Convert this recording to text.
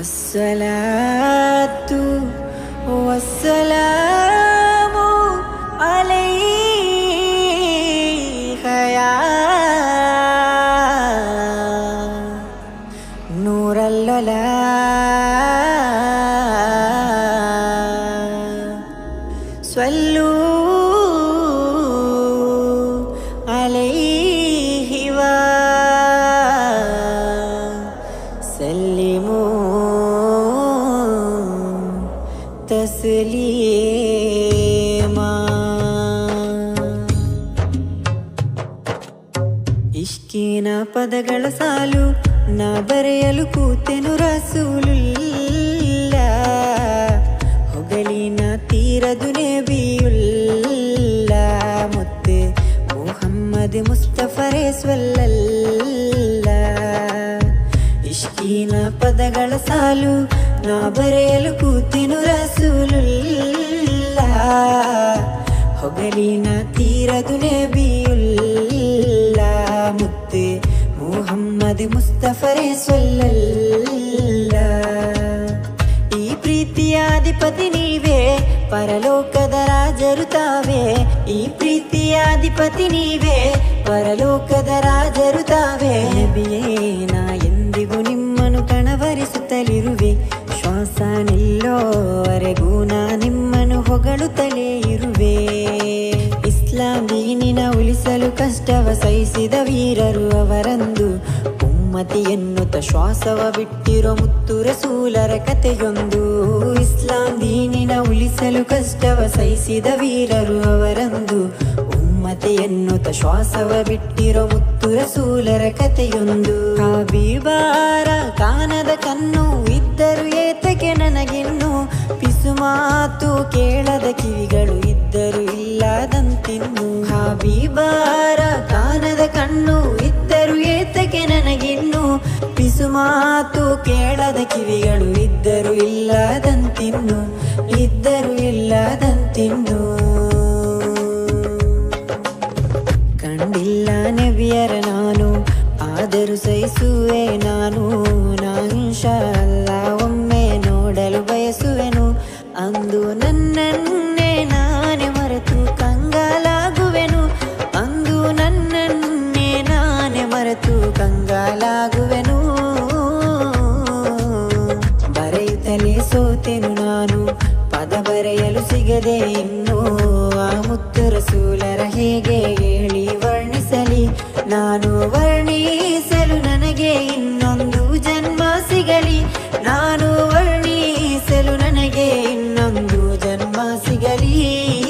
الصلاة والسلام عليك يا نور الللا صلوا عليه وسلموا تسليما ಇಷ್ಕಿನ ಪದಗಳ ಸಾಲು ನಾ ಬರೆಯಲು ಕೂತೆನು ರಸೂಲುಲ್ಲ ಹೊಗಳಿನ ತೀರದು ನೇಬಿಯುಲ್ಲ ಮುತ್ತೆ ಮುಹಮ್ಮದ್ ಮುಸ್ತಫರೇ ಸ್ವಲ್ಲಲ್ಲ ಇಷ್ಕಿನ ಪದಗಳ ಸಾಲು ನಾ ಬರೆಯಲು ಕೂತೆನು ರಸೂಲುಲ್ಲ ಹೊಗಳಿನ ತೀರದು ನೇಬಿಯುಲ್ಲ ಮುತ್ತೆ ಮುಹಮ್ಮದ್ ಮುಸ್ತಫರೇ ಸೊಲ್ಲಲ್ಲ ಈ ಪ್ರೀತಿಯ ಅಧಿಪತಿ ನೀವೇ ಪರಲೋಕದ ರಾಜರು ತಾವೇ ಈ ಪ್ರೀತಿಯ ಅಧಿಪತಿ ನೀವೇ ಪರಲೋಕದ ರಾಜರು ತಾವೇ ನಬಿಯೇ ನಾ ಎಂದಿಗೂ ನಿಮ್ಮನ್ನು ಕಣವರಿಸುತ್ತಲಿರುವೆ ಶ್ವಾಸ ನಿಲ್ಲೋವರೆಗೂ ನಾ ನಿಮ್ಮನ್ನು ಹೊಗಳುತ್ತಲೇ ಇರುವೆ ಇಸ್ಲಾಂ ದೀನಿನ ಉಳಿಸಲು ಕಷ್ಟವ ಸಹಿಸಿದ ವೀರರು ಅವರಂದು ಉಮ್ಮತಿ ಎನ್ನುತ್ತ ಶ್ವಾಸವ ಬಿಟ್ಟಿರೋ ಮುತ್ತು ರಸೂಲರ ಕಥೆಯೊಂದು ಇಸ್ಲಾಂ ದೀನಿನ ಉಳಿಸಲು ಕಷ್ಟವ ಸಹಿಸಿದ ವೀರರು ಅವರಂದು ಉಮ್ಮತಿ ಎನ್ನುತ್ತ ಶ್ವಾಸವ ಬಿಟ್ಟಿರೋ ಮುತ್ತು ರಸೂಲರ ಕಥೆಯೊಂದು ಹಬೀಬಾರ ಕಾನದ ಕಣ್ಣು ಇದ್ದರು ಏತಕ್ಕೆ ನನಗಿನ್ನು ಪಿಸು ಮಾತು ಕೇಳದ ಕಿವಿಗಳು ಇದ್ದರು ಇಲ್ಲದಂತಿನ್ನು ಹಬೀಬಾರ ಕಾನದ ಕಣ್ಣು ಇದ್ದರು ಏತಕ್ಕೆ ನನಗಿನ್ನು ಪಿಸು ಮಾತು ಕೇಳದ ಕಿವಿಗಳು ಇದ್ದರು ಇಲ್ಲದಂತಿನ್ನು ಇದ್ದರು ಇಲ್ಲದಂತಿನ್ನು ಕಂಡಿಲ್ಲ ನಾನು ಆದರೂ ಸಹಿಸುವೆ ನಾನು ನಾನ್ಶಲ್ಲ ಒಮ್ಮೆ ನೋಡಲು ಬಯಸುವೆನು ಅಂದು ನನ್ನನ್ನೇ ನಾನೇ ಮರೆತು ಕಂಗಾಲಾಗುವೆನು ಅಂದು ನನ್ನನ್ನೇ ನಾನೇ ಮರೆತು ಕಂಗಾಲಾಗುವೆನು ಬರೆಯುತ್ತಲೇ ಸೋತೆನು ನಾನು ಪದ ಬರೆಯಲು ಸಿಗದೆ ಇನ್ನು ಆ ಮುತ್ತು ರಸೂಲರ ಹೇಗೆ ಹೇಳಿ ವರ್ಣಿಸಲಿ ನಾನು ವರ್ಣಿಸಲು ನನಗೆ ಇನ್ನೊಂದು ಜನ್ಮ ಸಿಗಲಿ ನಾನು ವರ್ಣಿಸಲು ನನಗೆ ಇನ್ನೊಂದು ಜನ್ಮ ಸಿಗಲಿ